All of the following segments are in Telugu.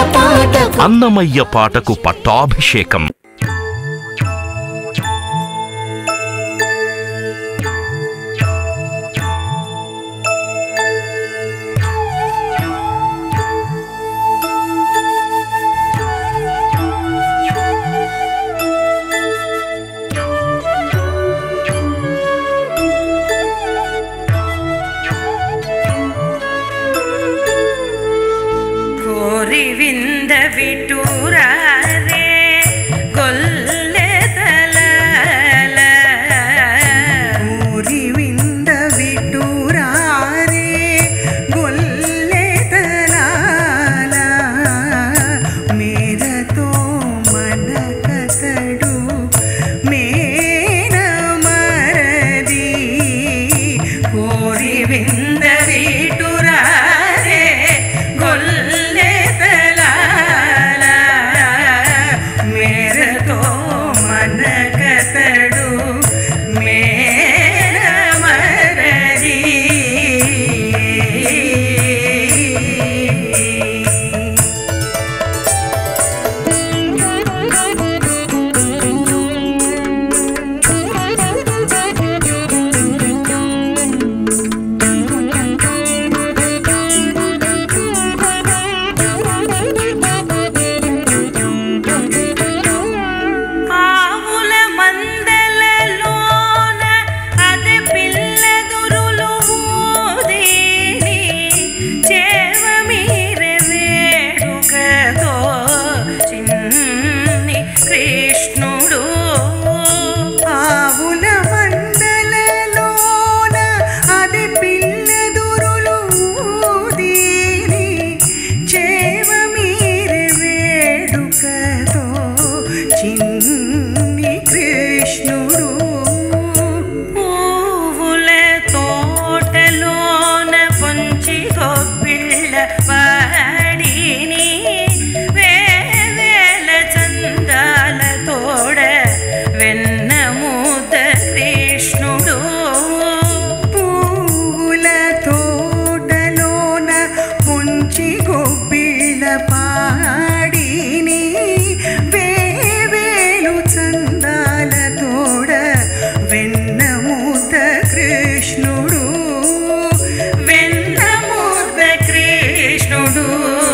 పాటకు అన్నమయ్య పాటకు పట్టాభిషేకం కోరి వింద విటూరారే కొల్లెదల ఊరి వింద విటూరారే గొల్లెదలాల మేరతో మన కథడు మేన మరది కోరి వింద విటూరారే కొల్లెదల మేరతో మన కతడు మేర మరది ఆవుల మందలలోన అదే పిల్లదురులు ఊదిని చేవ మీరె వేడుకతో చిన్ని కృష్ణుడు ఆవుల మందలలోన అది పిల్లదురులు ఊదిని చేవ మీరె వేడుకతో చిన్ని కృష్ణుడు పువ్వుల తోటలోన పొంచి గొప్పిళ్ళ వాడిని వేవేల చందాల తోడ వెన్న ముద్ద కృష్ణుడు పువ్వుల తోటలోన పొంచి గొబ్బిళ్ళ పాడిని వేవేలు చందాల తోడ వెన్న ముద్ద కృష్ణుడు వెన్న ముద్ద కృష్ణుడు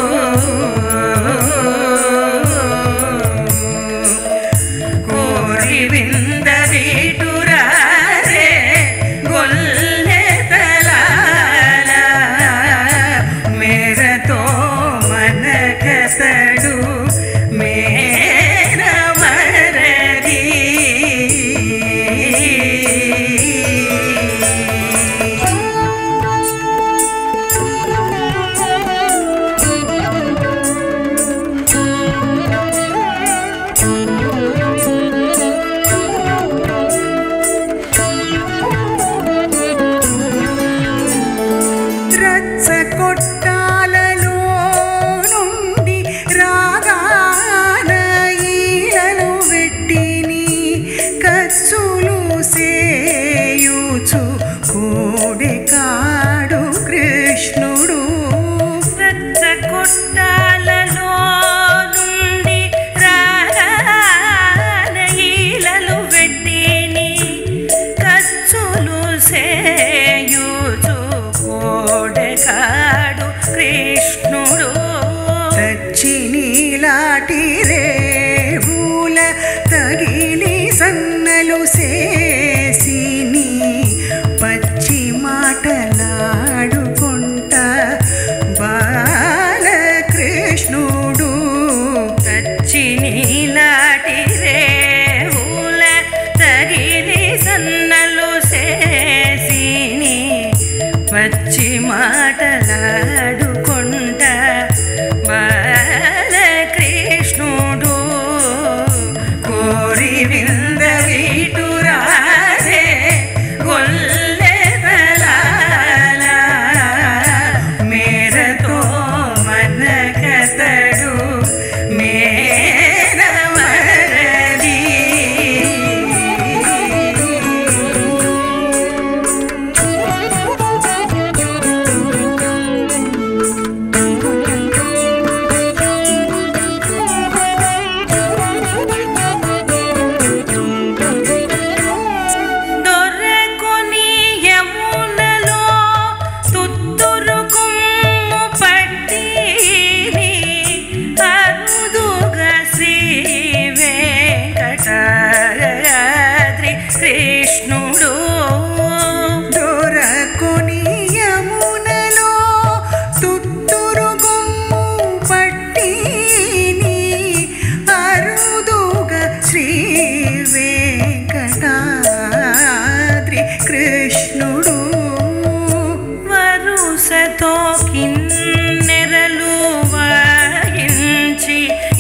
కోరి వింద వీటురారే గొల్లెదల మేరతో మన కసడు మేర మరది రచ్చ కొట్టాలలో నుండి రాగాన ఈలను వెట్టిని కచ్చులు సేయుచు కోడె కాడు కృష్ణుడు రచ్చ కొట్టాలలో నుండి రాగానీలలు వెట్టిని కచ్చులు సేయుచు కోడెకాడు కృష్ణుడు తచ్చి నీలాటి రేవుల తగిలి సన్నలు సేసిని పచ్చి మాటలాడుకుంట బాలకృష్ణుడు తచ్చి నీలాటి రేవుల తగిలి సన్నలు సేసిని వచ్చి మాటలాడుకుంట బాలకృష్ణుడు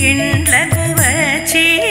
ఇండ్లకు వచ్చి